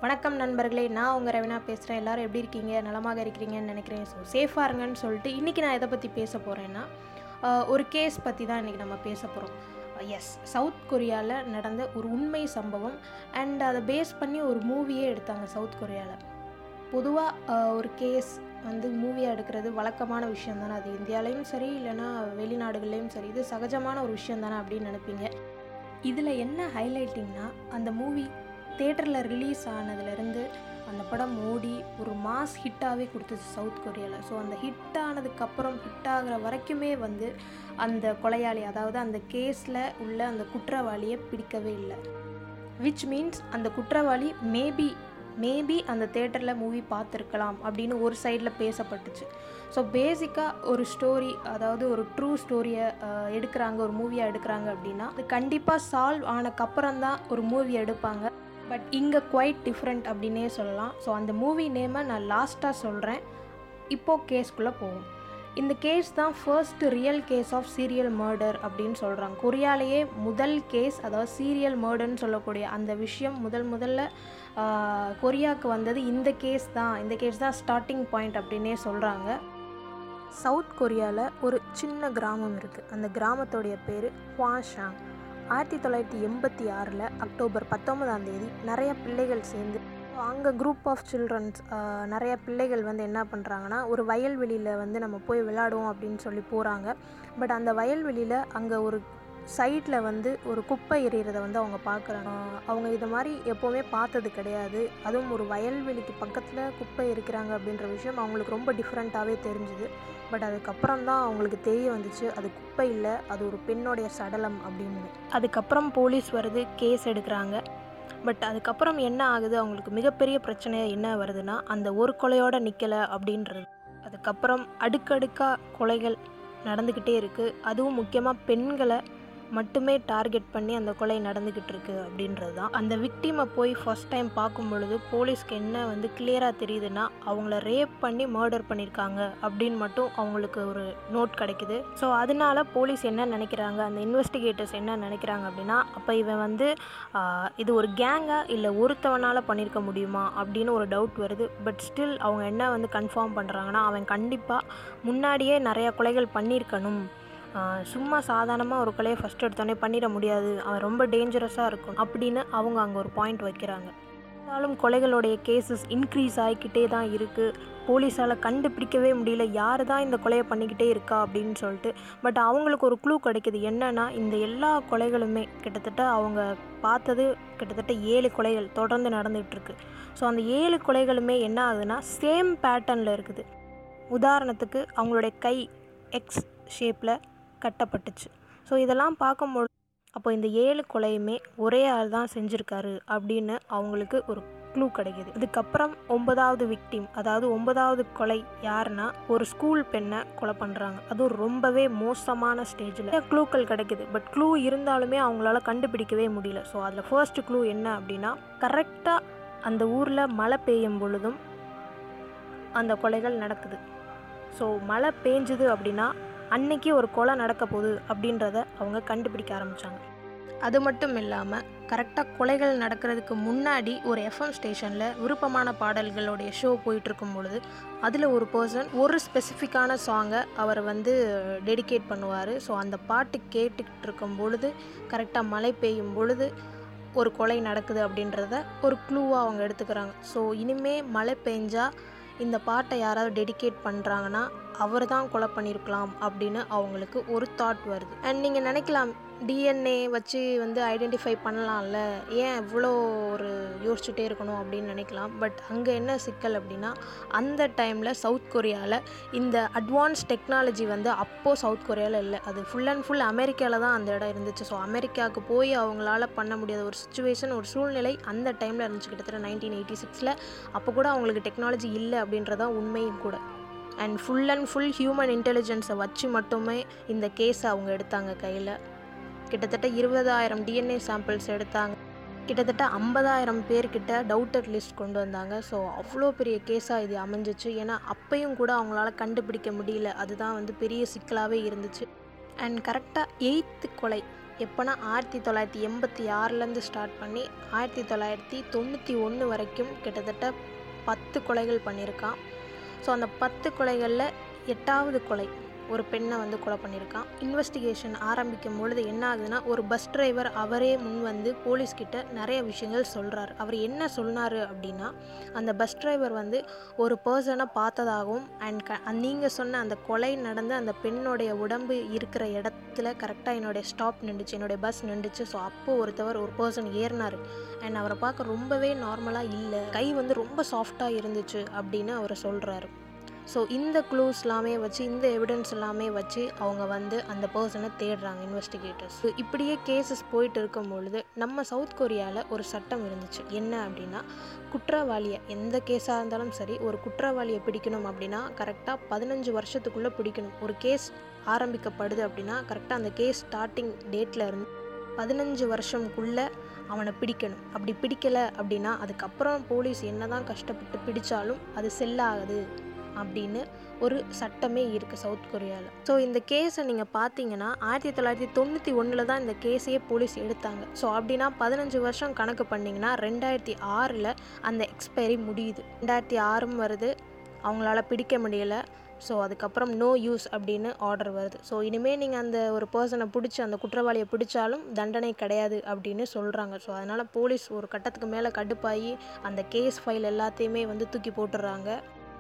வணக்கம் நண்பர்களே நான் உங்கள் ரவினா பேசுகிறேன் எல்லாரும் எப்படி இருக்கீங்க நலமாக இருக்கிறீங்கன்னு நினைக்கிறேன் ஸோ சேஃபாக இருங்கன்னு சொல்லிட்டு இன்றைக்கி நான் எதை பற்றி பேச போகிறேன்னா ஆஹ், ஒரு கேஸ் பற்றி தான் இன்றைக்கி நம்ம பேச போகிறோம் எஸ் சவுத் கொரியாவில் நடந்த ஒரு உண்மை சம்பவம் அண்ட் அதை பேஸ் பண்ணி ஒரு மூவியே எடுத்தாங்க சவுத் கொரியாவில் பொதுவாக ஒரு கேஸ் வந்து மூவியாக எடுக்கிறது வழக்கமான விஷயம் தானே அது இந்தியாலேயும் சரி இல்லைன்னா வெளிநாடுகள்லேயும் சரி இது சகஜமான ஒரு விஷயம் தானே அப்படின்னு நினைப்பீங்க இதில் என்ன ஹைலைட்டிங்னா அந்த மூவி தேட்டரில் ரிலீஸ் ஆனதுலேருந்து அந்த படம் ஓடி ஒரு மாஸ் ஹிட்டாகவே கொடுத்துச்சு சவுத் கொரியாவில் ஸோ அந்த ஹிட் ஆனதுக்கப்புறம் ஹிட் ஆகிற வரைக்குமே வந்து அந்த கொலையாளி அதாவது அந்த கேஸில் உள்ள அந்த குற்றவாளியை பிடிக்கவே இல்லை விச் மீன்ஸ் அந்த குற்றவாளி மேபி மேபி அந்த தேட்டரில் மூவி பார்த்துருக்கலாம் அப்படின்னு ஒரு சைடில் பேசப்பட்டுச்சு ஸோ பேசிக்காக ஒரு ஸ்டோரி அதாவது ஒரு ட்ரூ ஸ்டோரியை எடுக்கிறாங்க ஒரு மூவியாக எடுக்கிறாங்க அப்படின்னா அது கண்டிப்பாக சால்வ் ஆனக்கப்புறம் தான் ஒரு மூவி எடுப்பாங்க பட் இங்கே குவைட் டிஃப்ரெண்ட் அப்படின்னே சொல்லலாம் ஸோ அந்த மூவி நேமை நான் லாஸ்ட்டாக சொல்கிறேன் இப்போது கேஸ்க்குள்ளே போவோம் இந்த கேஸ் தான் first real case of serial murder அப்படின்னு சொல்கிறாங்க கொரியாலேயே முதல் கேஸ் அதாவது சீரியல் மர்டர்னு சொல்லக்கூடிய அந்த விஷயம் முதல் முதல்ல ஆஹ், கொரியாவுக்கு வந்தது இந்த கேஸ் தான் இந்த கேஸ் தான் ஸ்டார்டிங் பாயிண்ட் அப்படின்னே சொல்கிறாங்க சவுத் கொரியாவில் ஒரு சின்ன கிராமம் இருக்குது அந்த கிராமத்தோடைய பேர் ஹுவாஷாங் ஆயிரத்தி தொள்ளாயிரத்தி எண்பத்தி ஆறில் அக்டோபர் பத்தொன்பதாம் தேதி நிறைய பிள்ளைகள் சேர்ந்து அங்கே குரூப் ஆஃப் சில்ட்ரன்ஸ் நிறைய பிள்ளைகள் வந்து என்ன பண்ணுறாங்கன்னா ஒரு வயல்வெளியில் வந்து நம்ம போய் விளையாடுவோம் அப்படின்னு சொல்லி போகிறாங்க பட் அந்த வயல்வெளியில் அங்கே ஒரு சைடில் வந்து ஒரு குப்பை எறிகிறத வந்து அவங்க பார்க்குறாங்க அவங்க இது மாதிரி எப்போவுமே பார்த்தது கிடையாது அதுவும் ஒரு வயல்வெளிக்கு பக்கத்தில் குப்பை எரிக்கிறாங்க அப்படின்ற விஷயம் அவங்களுக்கு ரொம்ப டிஃப்ரெண்ட்டாகவே தெரிஞ்சுது பட் அதுக்கப்புறம் தான் அவங்களுக்கு தெரிய வந்துச்சு அது குப்பை இல்லை அது ஒரு பெண்ணுடைய சடலம் அப்படின்னு அதுக்கப்புறம் போலீஸ் வருது கேஸ் எடுக்கிறாங்க பட் அதுக்கப்புறம் என்ன ஆகுது அவங்களுக்கு மிகப்பெரிய பிரச்சனை என்ன வருதுன்னா அந்த ஒரு கொலையோட நிற்கலை அப்படின்றது அதுக்கப்புறம் அடுக்கடுக்காக கொலைகள் நடந்துக்கிட்டே இருக்குது அதுவும் முக்கியமாக பெண்களை மட்டுமே டார்கெட் பண்ணி அந்த கொலை நடந்துக்கிட்டு இருக்கு அப்படின்றது தான் அந்த விக்டிமை போய் ஃபர்ஸ்ட் டைம் பார்க்கும் பொழுது போலீஸ்க்கு என்ன வந்து கிளியராக தெரியுதுன்னா அவங்கள ரேப் பண்ணி மர்டர் பண்ணியிருக்காங்க அப்படின்னு மட்டும் அவங்களுக்கு ஒரு நோட் கிடைக்குது ஸோ அதனால போலீஸ் என்ன நினைக்கிறாங்க அந்த இன்வெஸ்டிகேட்டர்ஸ் என்ன நினைக்கிறாங்க அப்படின்னா அப்போ இவன் வந்து ஆஹ், இது ஒரு கேங்கா இல்லை ஒருத்தவனால் பண்ணியிருக்க முடியுமா அப்படின்னு ஒரு டவுட் வருது பட் ஸ்டில் அவங்க என்ன வந்து கன்ஃபார்ம் பண்ணுறாங்கன்னா அவன் கண்டிப்பாக முன்னாடியே நிறையா கொலைகள் பண்ணியிருக்கணும் ஆஹ் சும்மா சாதாரணமாக ஒரு கொலையை ஃபஸ்ட் எடுத்தோடனே பண்ணிட முடியாது அவன் ரொம்ப டேஞ்சரஸாக இருக்கும் அப்படின்னு அவங்க அங்கே ஒரு பாயிண்ட் வைக்கிறாங்க இருந்தாலும் கொலைகளுடைய கேசஸ் இன்க்ரீஸ் ஆகிக்கிட்டே தான் இருக்குது போலீஸால் கண்டுபிடிக்கவே முடியல யார் தான் இந்த கொலையை பண்ணிக்கிட்டே இருக்கா அப்படின்னு சொல்லிட்டு பட் அவங்களுக்கு ஒரு க்ளூ கிடைக்குது என்னன்னா இந்த எல்லா கொலைகளுமே கிட்டத்தட்ட அவங்க பார்த்தது கிட்டத்தட்ட ஏழு கொலைகள் தொடர்ந்து நடந்துகிட்டு இருக்கு ஸோ அந்த ஏழு கொலைகளுமே என்ன ஆகுதுன்னா சேம் பேட்டர்னில் இருக்குது உதாரணத்துக்கு அவங்களுடைய கை எக்ஸ் ஷேப்பில் கட்டப்பட்டுச்சு ஸோ இதெல்லாம் பார்க்கும்பொழுது அப்போ இந்த ஏழு கொலையுமே ஒரே ஆள் தான் செஞ்சுருக்காரு அப்படின்னு அவங்களுக்கு ஒரு க்ளூ கிடைக்குது இதுக்கப்புறம் ஒன்பதாவது விக்டிம் அதாவது ஒன்பதாவது கொலை யாருன்னா ஒரு ஸ்கூல் பெண்ணை கொலை பண்ணுறாங்க அதுவும் ரொம்பவே மோசமான ஸ்டேஜில் க்ளூக்கள் கிடைக்குது பட் க்ளூ இருந்தாலுமே அவங்களால கண்டுபிடிக்கவே முடியல ஸோ அதில் ஃபர்ஸ்ட் க்ளூ என்ன அப்படின்னா கரெக்டாக அந்த ஊரில் மழை பெய்யும் பொழுதும் அந்த கொலைகள் நடக்குது ஸோ மழை பேஞ்சுது அப்படின்னா அன்னைக்கு ஒரு கொலை நடக்க போகுது அப்படின்றத அவங்க கண்டுபிடிக்க ஆரம்பித்தாங்க அது மட்டும் இல்லாமல் கரெக்டாக கொலைகள் நடக்கிறதுக்கு முன்னாடி ஒரு எஃப்எம் ஸ்டேஷனில் விருப்பமான பாடல்களுடைய ஷோ போயிட்டுருக்கும் பொழுது அதில் ஒரு பர்சன் ஒரு ஸ்பெசிஃபிக்கான சாங்கை அவர் வந்து டெடிகேட் பண்ணுவார் ஸோ அந்த பாட்டு கேட்டுக்கிட்டு இருக்கும் பொழுது கரெக்டாக மழை பெய்யும் பொழுது ஒரு கொலை நடக்குது அப்படின்றத ஒரு க்ளூவாக அவங்க எடுத்துக்கிறாங்க ஸோ இனிமே மழை பெஞ்சா இந்த பாட்டை யாராவது டெடிகேட் பண்ணுறாங்கன்னா அவர் தான் கொலை பண்ணியிருக்கலாம் அப்படின்னு அவங்களுக்கு ஒரு தாட் வருது அண்ட் நீங்கள் நினைக்கலாம் டிஎன்ஏ வச்சு வந்து ஐடென்டிஃபை பண்ணலாம்ல ஏன் இவ்வளோ ஒரு யோசிச்சுட்டே இருக்கணும் அப்படின்னு நினைக்கலாம் பட் அங்கே என்ன சிக்கல் அப்படின்னா அந்த டைமில் சவுத் கொரியாவில் இந்த அட்வான்ஸ் டெக்னாலஜி வந்து அப்போது சவுத் கொரியாவில் இல்லை அது ஃபுல் அண்ட் ஃபுல் அமெரிக்காவில் தான் அந்த இடம் இருந்துச்சு ஸோ அமெரிக்காவுக்கு போய் அவங்களால பண்ண முடியாத ஒரு சுச்சுவேஷன் ஒரு சூழ்நிலை அந்த டைமில் இருந்துச்சு கிட்டத்தட்ட நைன்டீன் எயிட்டி சிக்ஸில் அப்போ கூட அவங்களுக்கு டெக்னாலஜி இல்லை அப்படின்றதான் உண்மையும் கூட and full and full human இன்டெலிஜென்ஸை வச்சு மட்டுமே இந்த கேஸை அவங்க எடுத்தாங்க கையில் கிட்டத்தட்ட இருபதாயிரம் டிஎன்ஏ சாம்பிள்ஸ் எடுத்தாங்க கிட்டத்தட்ட ஐம்பதாயிரம் பேர்கிட்ட டவுட்டட் லிஸ்ட் கொண்டு வந்தாங்க ஸோ அவ்வளோ பெரிய கேஸாக இது அமைஞ்சிச்சு ஏன்னா அப்பையும் கூட அவங்களால கண்டுபிடிக்க முடியல அதுதான் வந்து பெரிய சிக்கலாகவே இருந்துச்சு அண்ட் கரெக்டாக எயித்து கொலை எப்போனா ஆயிரத்தி தொள்ளாயிரத்தி எண்பத்தி ஆறுலேருந்து ஸ்டார்ட் பண்ணி ஆயிரத்தி தொள்ளாயிரத்தி தொண்ணூற்றி ஒன்று வரைக்கும் கிட்டத்தட்ட பத்து கொலைகள் பண்ணியிருக்கான் ஸோ அந்த பத்து கொலைகளில் எட்டாவது கொலை ஒரு பெண்ணை வந்து கொலை பண்ணியிருக்கான் இன்வெஸ்டிகேஷன் ஆரம்பிக்கும் பொழுது என்ன ஆகுதுன்னா ஒரு பஸ் டிரைவர் அவரே முன் வந்து போலீஸ்கிட்ட நிறைய விஷயங்கள் சொல்கிறார் அவர் என்ன சொன்னார் அப்படின்னா அந்த பஸ் டிரைவர் வந்து ஒரு பர்சனை பார்த்ததாகவும் அண்ட் க நீங்கள் சொன்ன அந்த கொலை நடந்த அந்த பெண்ணுடைய உடம்பு இருக்கிற இடத்துல கரெக்டாக என்னுடைய ஸ்டாப் நின்றுச்சு என்னுடைய பஸ் நின்றுச்சு ஸோ அப்போ ஒருத்தவர் ஒரு பர்சன் ஏறினார் அண்ட் அவரை பார்க்க ரொம்பவே நார்மலாக இல்லை கை வந்து ரொம்ப சாஃப்டாக இருந்துச்சு அப்படின்னு அவர் சொல்கிறாரு ஸோ இந்த க்ளூஸ் எல்லாமே வச்சு இந்த எவிடன்ஸ் எல்லாமே வச்சு அவங்க வந்து அந்த பர்சனை தேடுறாங்க இன்வெஸ்டிகேட்டர்ஸ் இப்படியே கேசஸ் போயிட்டு இருக்கும் பொழுது நம்ம சவுத் கொரியாவில் ஒரு சட்டம் இருந்துச்சு என்ன அப்படின்னா குற்றவாளியை எந்த கேஸாக இருந்தாலும் சரி ஒரு குற்றவாளியை பிடிக்கணும் அப்படின்னா கரெக்டாக பதினஞ்சு வருஷத்துக்குள்ளே பிடிக்கணும் ஒரு கேஸ் ஆரம்பிக்கப்படுது அப்படின்னா கரெக்டாக அந்த கேஸ் ஸ்டார்டிங் டேட்டில் இருந்து பதினஞ்சு வருஷம்குள்ளே அவனை பிடிக்கணும் அப்படி பிடிக்கலை அப்படின்னா அதுக்கப்புறம் போலீஸ் என்ன தான் கஷ்டப்பட்டு பிடிச்சாலும் அது செல்லாகுது அப்படின்னு ஒரு சட்டமே இருக்குது சவுத் கொரியாவில் ஸோ இந்த கேஸை நீங்கள் பார்த்தீங்கன்னா ஆயிரத்தி தொள்ளாயிரத்தி தொண்ணூற்றி ஒன்றில் தான் இந்த கேஸையே போலீஸ் எடுத்தாங்க ஸோ அப்படின்னா பதினஞ்சு வருஷம் கணக்கு பண்ணிங்கன்னா ரெண்டாயிரத்தி ஆறில் அந்த எக்ஸ்பைரி முடியுது ரெண்டாயிரத்தி ஆறும் வருது அவங்களால பிடிக்க முடியல ஸோ அதுக்கப்புறம் நோ யூஸ் அப்படின்னு ஆர்டர் வருது ஸோ இனிமேல் நீங்கள் அந்த ஒரு பர்சனை பிடிச்சி அந்த குற்றவாளியை பிடிச்சாலும் தண்டனை கிடையாது அப்படின்னு சொல்கிறாங்க ஸோ அதனால் போலீஸ் ஒரு கட்டத்துக்கு மேலே கடுப்பாகி அந்த கேஸ் ஃபைல் எல்லாத்தையுமே வந்து தூக்கி போட்டுடுறாங்க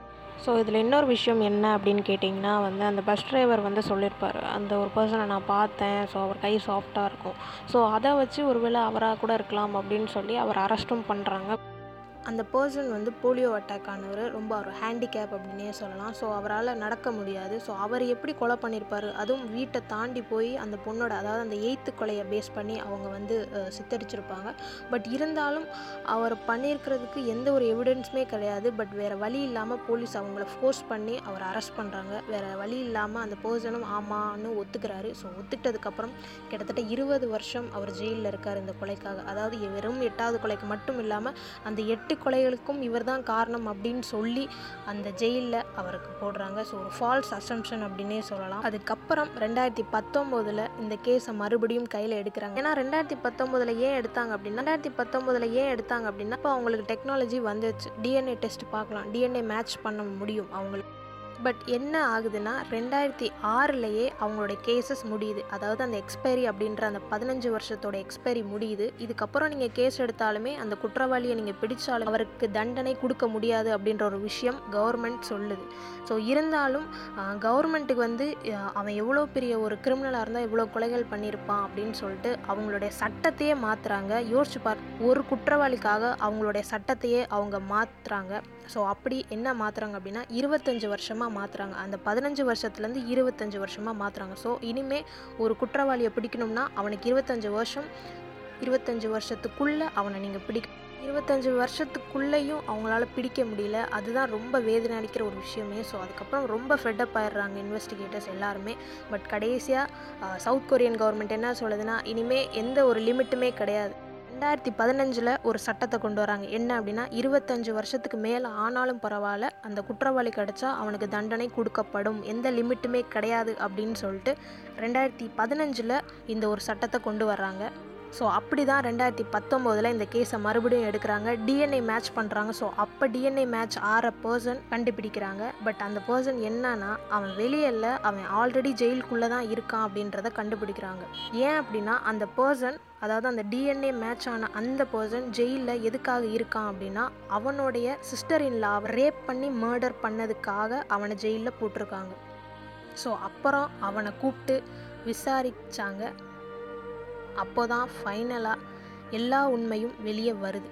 ஸோ இதில் இன்னொரு விஷயம் என்ன அப்படின்னு கேட்டிங்கன்னா வந்து அந்த பஸ் டிரைவர் வந்து சொல்லியிருப்பார் அந்த ஒரு பர்சனை நான் பார்த்தேன் ஸோ அவர் கை சாஃப்டாக இருக்கும் ஸோ அதை வச்சு ஒருவேளை அவராக கூட இருக்கலாம் அப்படின்னு சொல்லி அவர் அரெஸ்ட்டும் பண்ணுறாங்க அந்த பர்சன் வந்து போலியோ அட்டாக் ஆனவர் ரொம்ப ஒரு ஹேண்டிகேப் அப்படின்னே சொல்லலாம் ஸோ அவரால் நடக்க முடியாது ஸோ அவர் எப்படி கொலை பண்ணியிருப்பார் அதுவும் வீட்டை தாண்டி போய் அந்த பொண்ணோட அதாவது அந்த எய்த்து கொலையை பேஸ் பண்ணி அவங்க வந்து அஹ், சித்தரிச்சிருப்பாங்க பட் இருந்தாலும் அவர் பண்ணியிருக்கிறதுக்கு எந்த ஒரு எவிடன்ஸுமே கிடையாது பட் வேறு வழி இல்லாமல் போலீஸ் அவங்கள ஃபோர்ஸ் பண்ணி அவரை அரெஸ்ட் பண்ணுறாங்க வேறு வழி இல்லாமல் அந்த பர்சனும் ஆமான்னு ஒத்துக்கிறாரு ஸோ ஒத்துக்கிட்டதுக்கப்புறம் கிட்டத்தட்ட இருபது வருஷம் அவர் ஜெயிலில் இருக்கார் இந்த கொலைக்காக அதாவது வெறும் எட்டாவது கொலைக்கு மட்டும் இல்லாமல் அந்த எட்டு கொலைகளுக்கும் இவர் தான் காரணம் அப்படின்னு சொல்லி அந்த ஜெயிலில் அவருக்கு போடுறாங்க ஸோ ஒரு ஃபால்ஸ் அசம்ஷன் அப்படின்னே சொல்லலாம் அதுக்கப்புறம் ரெண்டாயிரத்தி பத்தொம்போதில் இந்த கேஸை மறுபடியும் கையில் எடுக்கிறாங்க ஏன்னா ரெண்டாயிரத்தி பத்தொம்போதில் ஏன் எடுத்தாங்க அப்படின்னா ரெண்டாயிரத்தி பத்தொம்போதில் ஏன் எடுத்தாங்க அப்படின்னா இப்போ அவங்களுக்கு டெக்னாலஜி வந்துச்சு டிஎன்ஏ டெஸ்ட் பார்க்கலாம் டிஎன்ஏ மேட்ச் பண்ண முடியும் அவங்களுக்கு பட் என்ன ஆகுதுன்னா ரெண்டாயிரத்தி ஆறுலேயே அவங்களோட கேசஸ் முடியுது அதாவது அந்த எக்ஸ்பைரி அப்படின்ற அந்த பதினஞ்சு வருஷத்தோட எக்ஸ்பைரி முடியுது இதுக்கப்புறம் நீங்கள் கேஸ் எடுத்தாலுமே அந்த குற்றவாளியை நீங்கள் பிடிச்சாலும் அவருக்கு தண்டனை கொடுக்க முடியாது அப்படின்ற ஒரு விஷயம் கவர்மெண்ட் சொல்லுது ஸோ இருந்தாலும் கவர்மெண்ட்டுக்கு வந்து அஹ், அவன் எவ்வளோ பெரிய ஒரு கிரிமினலாக இருந்தால் எவ்வளோ கொலைகள் பண்ணியிருப்பான் அப்படின்னு சொல்லிட்டு அவங்களுடைய சட்டத்தையே மாற்றுறாங்க யோசிச்சு பார் ஒரு குற்றவாளிக்காக அவங்களுடைய சட்டத்தையே அவங்க மாற்றுறாங்க ஸோ அப்படி என்ன மாற்றுறாங்க அப்படின்னா இருபத்தஞ்சு வருஷமாக மாற்றுறாங்க அந்த பதினஞ்சு வருஷத்துலேருந்து இருபத்தஞ்சு வருஷமாக மாற்றுறாங்க ஸோ இனிமே ஒரு குற்றவாளியை பிடிக்கணும்னா அவனுக்கு இருபத்தஞ்சு வருஷம் இருபத்தஞ்சு வருஷத்துக்குள்ளே அவனை நீங்கள் பிடிக்க இருபத்தஞ்சு வருஷத்துக்குள்ளேயும் அவங்களால பிடிக்க முடியல அதுதான் ரொம்ப வேதனை அளிக்கிற ஒரு விஷயமே ஸோ அதுக்கப்புறம் ரொம்ப ஃபெட்டப் ஆயிடுறாங்க இன்வெஸ்டிகேட்டர்ஸ் எல்லாருமே பட் கடைசியாக சவுத் கொரியன் கவர்மெண்ட் என்ன சொல்லுதுன்னா இனிமே எந்த ஒரு லிமிட்டுமே கிடையாது ரெண்டாயிரத்தி பதினஞ்சில் ஒரு சட்டத்தை கொண்டு வராங்க என்ன அப்படின்னா இருபத்தஞ்சு வருஷத்துக்கு மேலே ஆனாலும் பரவாயில்ல அந்த குற்றவாளி கிடைச்சா அவனுக்கு தண்டனை கொடுக்கப்படும் எந்த லிமிட்டுமே கிடையாது அப்படின்னு சொல்லிட்டு ரெண்டாயிரத்தி பதினஞ்சில் இந்த ஒரு சட்டத்தை கொண்டு வர்றாங்க ஸோ அப்படி தான் ரெண்டாயிரத்தி பத்தொம்போதில் இந்த கேஸை மறுபடியும் எடுக்கிறாங்க டிஎன்ஏ மேட்ச் பண்ணுறாங்க ஸோ அப்போ டிஎன்ஏ மேட்ச் ஆற பர்சன் கண்டுபிடிக்கிறாங்க பட் அந்த பர்சன் என்னன்னா அவன் வெளியே இல்லை அவன் ஆல்ரெடி ஜெயிலுக்குள்ளே தான் இருக்கான் அப்படின்றத கண்டுபிடிக்கிறாங்க ஏன் அப்படின்னா அந்த பர்சன் அதாவது அந்த டிஎன்ஏ மேட்ச் ஆன அந்த பர்சன் ஜெயிலில் எதுக்காக இருக்கான் அப்படின்னா அவனுடைய சிஸ்டர் இன்லா ரேப் பண்ணி மர்டர் பண்ணதுக்காக அவனை ஜெயிலில் போட்டிருக்காங்க ஸோ அப்புறம் அவனை கூப்பிட்டு விசாரிச்சாங்க அப்போ தான் ஃபைனலாக எல்லா உண்மையும் வெளியே வருது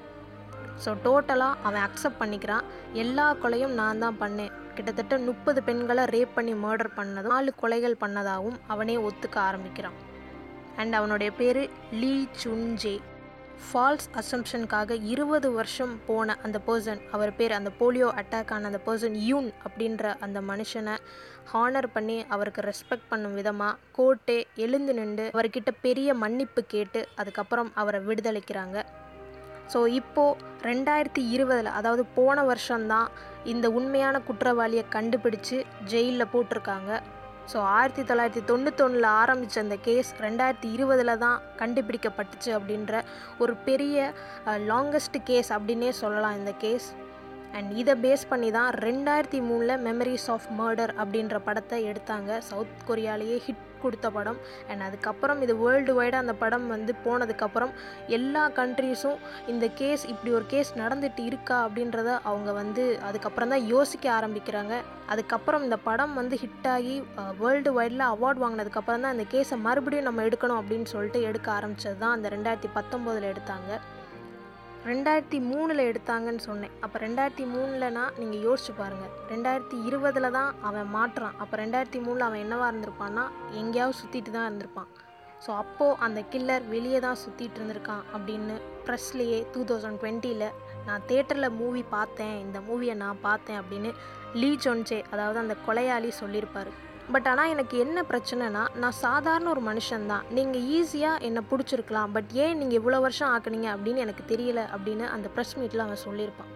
ஸோ டோட்டலாக அவன் அக்செப்ட் பண்ணிக்கிறான் எல்லா கொலையும் நான் தான் பண்ணேன் கிட்டத்தட்ட முப்பது பெண்களை ரேப் பண்ணி மர்டர் பண்ணதும் நாலு கொலைகள் பண்ணதாகவும் அவனே ஒத்துக்க ஆரம்பிக்கிறான் அண்ட் அவனுடைய பேர் லீ சுன்ஜே ஃபால்ஸ் அசம்ஷனுக்காக இருபது வருஷம் போன அந்த பர்சன் அவர் பேர் அந்த போலியோ அட்டாக் ஆன அந்த பர்சன் யூன் அப்படின்ற அந்த மனுஷனை ஹானர் பண்ணி அவருக்கு ரெஸ்பெக்ட் பண்ணும் விதமாக கோர்ட்டே எழுந்து நின்று அவர்கிட்ட பெரிய மன்னிப்பு கேட்டு அதுக்கப்புறம் அவரை விடுதலைக்கிறாங்க ஸோ இப்போது ரெண்டாயிரத்தி இருபதில் அதாவது போன வருஷம்தான் இந்த உண்மையான குற்றவாளியை கண்டுபிடிச்சு ஜெயிலில் போட்டிருக்காங்க ஸோ ஆயிரத்தி தொள்ளாயிரத்தி தொண்ணூத்தொன்னில் ஆரம்பித்த அந்த கேஸ் ரெண்டாயிரத்தி இருபதில் தான் கண்டுபிடிக்கப்பட்டுச்சு அப்படின்ற ஒரு பெரிய லாங்கஸ்ட் கேஸ் அப்படின்னே சொல்லலாம் இந்த கேஸ் அண்ட் இதை பேஸ் பண்ணி தான் ரெண்டாயிரத்தி மூணில் மெமரிஸ் ஆஃப் மர்டர் அப்படின்ற படத்தை எடுத்தாங்க சவுத் கொரியாலேயே ஹிட் கொடுத்த படம் அண்ட் அதுக்கப்புறம் இது வேர்ல்டு வைடாக அந்த படம் வந்து போனதுக்கப்புறம் எல்லா கண்ட்ரீஸும் இந்த கேஸ் இப்படி ஒரு கேஸ் நடந்துட்டு இருக்கா அப்படின்றத அவங்க வந்து அதுக்கப்புறம் தான் யோசிக்க ஆரம்பிக்கிறாங்க அதுக்கப்புறம் இந்த படம் வந்து ஹிட் ஆகி வேர்ல்டு வைடில் அவார்ட் வாங்கினதுக்கப்புறம் தான் இந்த கேஸை மறுபடியும் நம்ம எடுக்கணும் அப்படின்னு சொல்லிட்டு எடுக்க ஆரம்பித்தது தான் அந்த ரெண்டாயிரத்தி பத்தொம்போதில் எடுத்தாங்க ரெண்டாயிரத்தி மூணில் எடுத்தாங்கன்னு சொன்னேன் அப்போ ரெண்டாயிரத்தி மூணுலனா நீங்கள் யோசிச்சு பாருங்கள் ரெண்டாயிரத்தி இருபதில் தான் அவன் மாட்டுறான் அப்போ ரெண்டாயிரத்தி மூணில் அவன் என்னவாக இருந்திருப்பான்னா எங்கேயாவது சுற்றிட்டு தான் இருந்திருப்பான் ஸோ அப்போது அந்த கில்லர் வெளியே தான் சுற்றிட்டு இருந்திருக்கான் அப்படின்னு ப்ரெஸ்லேயே டூ தௌசண்ட் டுவெண்ட்டியில் நான் தேட்டரில் மூவி பார்த்தேன் இந்த மூவியை நான் பார்த்தேன் அப்படின்னு லீ சொன்ச்சே அதாவது அந்த கொலையாளி சொல்லியிருப்பார் பட் ஆனால் எனக்கு என்ன பிரச்சனைனா நான் சாதாரண ஒரு மனுஷன்தான் நீங்கள் ஈஸியாக என்னை பிடிச்சிருக்கலாம் பட் ஏன் நீங்கள் இவ்வளோ வருஷம் ஆக்குனீங்க அப்படின்னு எனக்கு தெரியல அப்படின்னு அந்த ப்ரெஸ் மீட்டில் அவன் சொல்லியிருப்பான்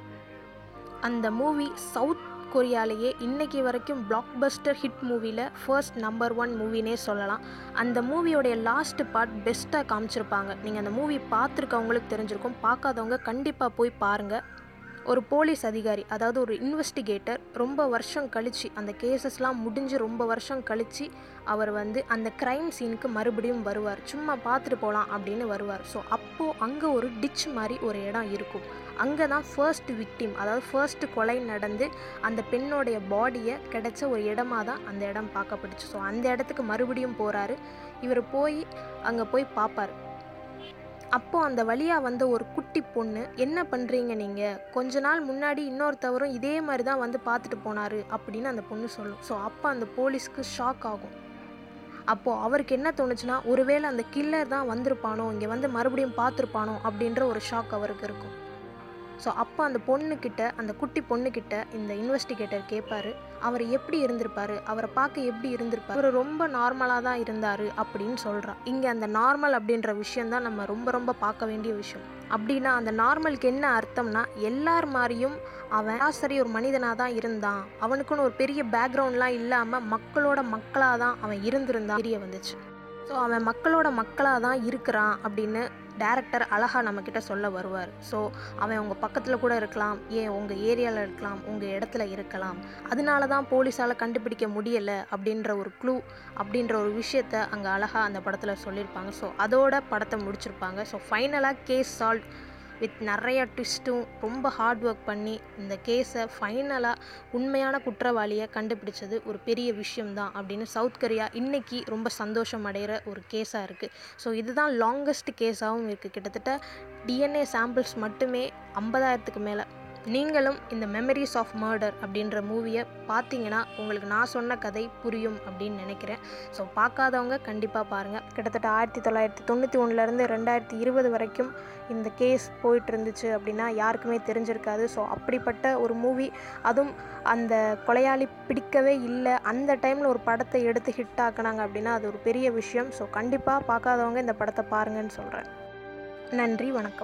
அந்த மூவி சவுத் கொரியாலேயே இன்னைக்கு வரைக்கும் பிளாக் பஸ்டர் ஹிட் மூவியில் ஃபர்ஸ்ட் நம்பர் ஒன் மூவினே சொல்லலாம் அந்த மூவியோடைய லாஸ்ட் பார்ட் பெஸ்ட்டாக காமிச்சிருப்பாங்க நீங்கள் அந்த மூவி பார்த்துருக்கவங்களுக்கு தெரிஞ்சிருக்கும் பார்க்காதவங்க கண்டிப்பாக போய் பாருங்கள் ஒரு போலீஸ் அதிகாரி அதாவது ஒரு இன்வெஸ்டிகேட்டர் ரொம்ப வருஷம் கழித்து அந்த கேசஸ்லாம் முடிஞ்சு ரொம்ப வருஷம் கழித்து அவர் வந்து அந்த க்ரைம் சீனுக்கு மறுபடியும் வருவார் சும்மா பார்த்துட்டு போகலாம் அப்படின்னு வருவார் ஸோ அப்போது அங்கே ஒரு டிச் மாதிரி ஒரு இடம் இருக்கும் அங்கே தான் ஃபர்ஸ்ட் விக்டிம் அதாவது ஃபர்ஸ்ட் கொலை நடந்து அந்த பெண்ணோடைய பாடியை கிடைச்ச ஒரு இடமா தான் அந்த இடம் பார்க்கப்பட்டுச்சு ஸோ அந்த இடத்துக்கு மறுபடியும் போகிறாரு இவர் போய் அங்கே போய் பார்ப்பார் அப்போது அந்த வழியாக வந்த ஒரு குட்டி பொண்ணு என்ன பண்ணுறீங்க நீங்கள் கொஞ்ச நாள் முன்னாடி இன்னொருத்தவரும் இதே மாதிரி தான் வந்து பார்த்துட்டு போனார் அப்படின்னு அந்த பொண்ணு சொல்லும் ஸோ அப்போ அந்த போலீஸ்க்கு ஷாக் ஆகும் அப்போது அவருக்கு என்ன தோணுச்சுன்னா ஒருவேளை அந்த கில்லர் தான் வந்திருப்பானோ இங்கே வந்து மறுபடியும் பார்த்துருப்பானோ அப்படின்ற ஒரு ஷாக் அவருக்கு இருக்கும் ஸோ அப்போ அந்த பொண்ணுக்கிட்ட அந்த குட்டி பொண்ணுக்கிட்ட இந்த இன்வெஸ்டிகேட்டர் கேட்பாரு அவர் எப்படி இருந்திருப்பாரு அவரை பார்க்க எப்படி இருந்திருப்பாரு அவர் ரொம்ப நார்மலாக தான் இருந்தார் அப்படின்னு சொல்கிறா இங்கே அந்த நார்மல் அப்படின்ற விஷயம் தான் நம்ம ரொம்ப ரொம்ப பார்க்க வேண்டிய விஷயம் அப்படின்னா அந்த நார்மலுக்கு என்ன அர்த்தம்னா எல்லார் மாதிரியும் அவன் சரி ஒரு மனிதனாக தான் இருந்தான் அவனுக்குன்னு ஒரு பெரிய பேக்ரவுண்ட்லாம் இல்லாமல் மக்களோட மக்களாக தான் அவன் இருந்திருந்தான் தெரிய வந்துச்சு ஸோ அவன் மக்களோட மக்களாக தான் இருக்கிறான் அப்படின்னு டேரக்டர் அழகாக நம்மக்கிட்ட சொல்ல வருவார் ஸோ அவன் உங்கள் பக்கத்தில் கூட இருக்கலாம் ஏன் உங்கள் ஏரியாவில் இருக்கலாம் உங்கள் இடத்துல இருக்கலாம் அதனால தான் போலீஸால் கண்டுபிடிக்க முடியலை அப்படின்ற ஒரு க்ளூ அப்படின்ற ஒரு விஷயத்த அங்கே அழகாக அந்த படத்தில் சொல்லியிருப்பாங்க ஸோ அதோட படத்தை முடிச்சிருப்பாங்க ஸோ ஃபைனலாக கேஸ் சால்வ் வித் நிறைய ட்விஸ்ட்டும் ரொம்ப ஹார்ட் ஒர்க் பண்ணி இந்த கேஸை ஃபைனலாக உண்மையான குற்றவாளியை கண்டுபிடிச்சது ஒரு பெரிய விஷயம்தான் அப்படின்னு சவுத் கொரியா இன்னைக்கு ரொம்ப சந்தோஷம் அடைகிற ஒரு கேஸாக இருக்குது ஸோ இதுதான் லாங்கஸ்ட் கேஸாகவும் இருக்குது கிட்டத்தட்ட டிஎன்ஏ சாம்பிள்ஸ் மட்டுமே ஐம்பதாயிரத்துக்கு மேலே நீங்களும் இந்த மெமரிஸ் ஆஃப் மர்டர் அப்படின்ற மூவியை பார்த்தீங்கன்னா உங்களுக்கு நான் சொன்ன கதை புரியும் அப்படின்னு நினைக்கிறேன் ஸோ பார்க்காதவங்க கண்டிப்பாக பாருங்கள் கிட்டத்தட்ட ஆயிரத்தி தொள்ளாயிரத்தி தொண்ணூற்றி ஒன்றுலேருந்து ரெண்டாயிரத்தி இருபது வரைக்கும் இந்த கேஸ் போயிட்டு இருந்துச்சு அப்படின்னா யாருக்குமே தெரிஞ்சிருக்காது ஸோ அப்படிப்பட்ட ஒரு மூவி அதுவும் அந்த கொலையாளி பிடிக்கவே இல்லை அந்த டைமில் ஒரு படத்தை எடுத்து ஹிட் ஆக்குனாங்க அப்படின்னா அது ஒரு பெரிய விஷயம் ஸோ கண்டிப்பாக பார்க்காதவங்க இந்த படத்தை பாருங்கன்னு சொல்கிறேன் நன்றி வணக்கம்